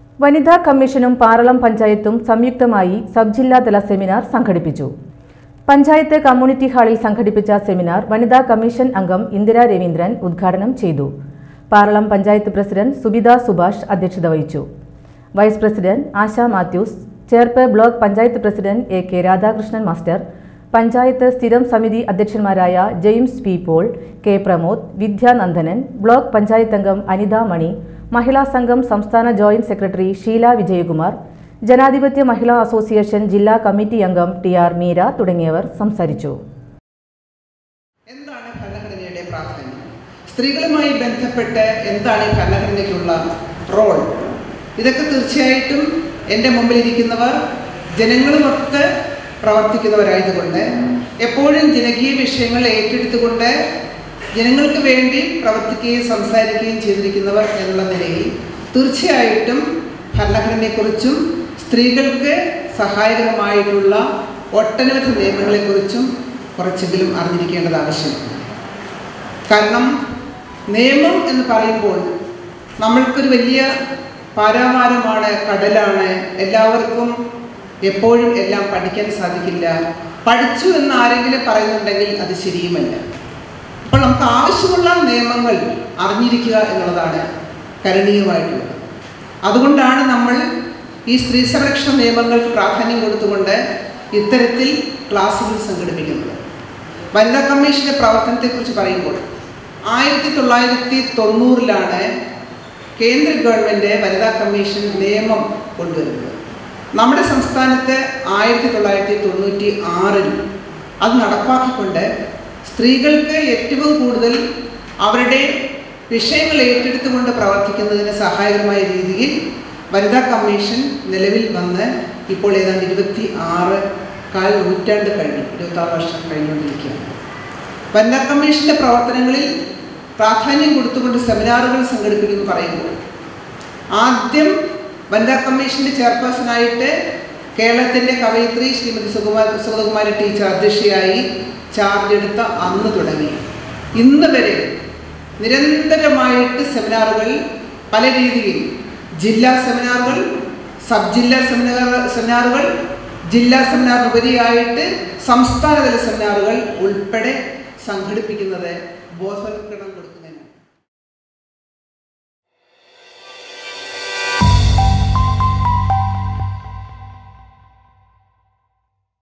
വനിതാ കമ്മീഷനും പാറളം പഞ്ചായത്തും സംയുക്തമായി സബ് ജില്ലാതല സെമിനാർ സംഘടിപ്പിച്ചു പഞ്ചായത്ത് കമ്മ്യൂണിറ്റി ഹാളിൽ സംഘടിപ്പിച്ച സെമിനാർ വനിതാ കമ്മീഷൻ അംഗം ഇന്ദിര രവീന്ദ്രൻ ഉദ്ഘാടനം ചെയ്തു പാറളം പഞ്ചായത്ത് പ്രസിഡന്റ് സുബിത സുഭാഷ് അധ്യക്ഷത വഹിച്ചു vice president Asha Mathews Cherpu block panchayat president A K Radhakrishnan master panchayat സ്ഥിരം സമിതി അധ്യക്ഷന്മാരായ James P Paul K Pramod Vidyanandanan block panchayat അംഗം അനിത മണി മഹിളാ സംഘം സംസ്ഥാന joint secretary Sheela Vijayakumar Janadhipathya Mahila association ജില്ലാ കമ്മിറ്റി അംഗം ടി ആർ മീര തുടങ്ങിയവർ സംസാരിച്ചു എന്താണ് ഭരണഘടനയുടെ പ്രാധാന്യം സ്ത്രീകളുമായി ബന്ധപ്പെട്ട് എന്താണ് ഈ ഭരണഘടനയ്ക്കുള്ള റോൾ ഇതൊക്കെ തീർച്ചയായിട്ടും എൻ്റെ മുമ്പിലിരിക്കുന്നവർ ജനങ്ങളുമൊത്ത് പ്രവർത്തിക്കുന്നവരായതുകൊണ്ട് എപ്പോഴും ജനകീയ വിഷയങ്ങൾ ഏറ്റെടുത്തുകൊണ്ട് ജനങ്ങൾക്ക് വേണ്ടി പ്രവർത്തിക്കുകയും സംസാരിക്കുകയും ചെയ്തിരിക്കുന്നവർ എന്നുള്ള നിലയിൽ തീർച്ചയായിട്ടും ഭരണഘടനയെക്കുറിച്ചും സ്ത്രീകൾക്ക് സഹായകരമായിട്ടുള്ള ഒട്ടനവധി നിയമങ്ങളെക്കുറിച്ചും കുറച്ചെങ്കിലും അറിഞ്ഞിരിക്കേണ്ടത് ആവശ്യമാണ് കാരണം നിയമം എന്ന് പറയുമ്പോൾ നമ്മൾക്കൊരു വലിയ പാരാമാരമാണ് കടലാണ് എല്ലാവർക്കും എപ്പോഴും എല്ലാം പഠിക്കാൻ സാധിക്കില്ല പഠിച്ചു എന്ന് ആരെങ്കിലും പറയുന്നുണ്ടെങ്കിൽ അത് ശരിയുമല്ല അപ്പോൾ നമുക്ക് ആവശ്യമുള്ള നിയമങ്ങൾ അറിഞ്ഞിരിക്കുക എന്നുള്ളതാണ് കരണീയമായിട്ടുള്ളത് അതുകൊണ്ടാണ് നമ്മൾ ഈ സ്ത്രീ സംരക്ഷണ നിയമങ്ങൾക്ക് പ്രാധാന്യം കൊടുത്തുകൊണ്ട് ഇത്തരത്തിൽ ക്ലാസുകൾ സംഘടിപ്പിക്കുന്നത് വനിതാ കമ്മീഷന്റെ പ്രവർത്തനത്തെക്കുറിച്ച് പറയുമ്പോൾ ആയിരത്തി തൊള്ളായിരത്തി തൊണ്ണൂറിലാണ് കേന്ദ്ര ഗവൺമെൻറ് വനിതാ കമ്മീഷൻ നിയമം കൊണ്ടുവരുന്നത് നമ്മുടെ സംസ്ഥാനത്ത് ആയിരത്തി തൊള്ളായിരത്തി തൊണ്ണൂറ്റി ആറിൽ അത് നടപ്പാക്കിക്കൊണ്ട് സ്ത്രീകൾക്ക് ഏറ്റവും കൂടുതൽ അവരുടെ വിഷയങ്ങൾ ഏറ്റെടുത്തുകൊണ്ട് പ്രവർത്തിക്കുന്നതിന് സഹായകരമായ രീതിയിൽ വനിതാ കമ്മീഷൻ നിലവിൽ വന്ന് ഇപ്പോൾ ഏതാണ്ട് ഇരുപത്തി ആറ് കാൽ നൂറ്റാണ്ട് കഴിഞ്ഞു ഇരുപത്താറ് വർഷം കഴിഞ്ഞുകൊണ്ടിരിക്കുകയാണ് വനിതാ കമ്മീഷൻ്റെ പ്രവർത്തനങ്ങളിൽ പ്രാധാന്യം കൊടുത്തുകൊണ്ട് സെമിനാറുകൾ സംഘടിപ്പിക്കുമെന്ന് പറയുമ്പോൾ ആദ്യം വനിതാ കമ്മീഷൻ്റെ ചെയർപേഴ്സണായിട്ട് കേരളത്തിൻ്റെ കവയിത്രി ശ്രീമതി സുകുമാര സുഗതകുമാരി ടീച്ചർ അധ്യക്ഷയായി ചാർജ് എടുത്ത അന്ന് തുടങ്ങി ഇന്ന് വരെ നിരന്തരമായിട്ട് സെമിനാറുകൾ പല രീതിയിൽ ജില്ലാ സെമിനാറുകൾ സബ് ജില്ലാ സെമിനാർ സെമിനാറുകൾ ജില്ലാ സെമിനാറിനുപരിയായിട്ട് സംസ്ഥാനതല സെമിനാറുകൾ ഉൾപ്പെടെ സംഘടിപ്പിക്കുന്നത് ബോധവൽക്കരണം കൊടുക്കുക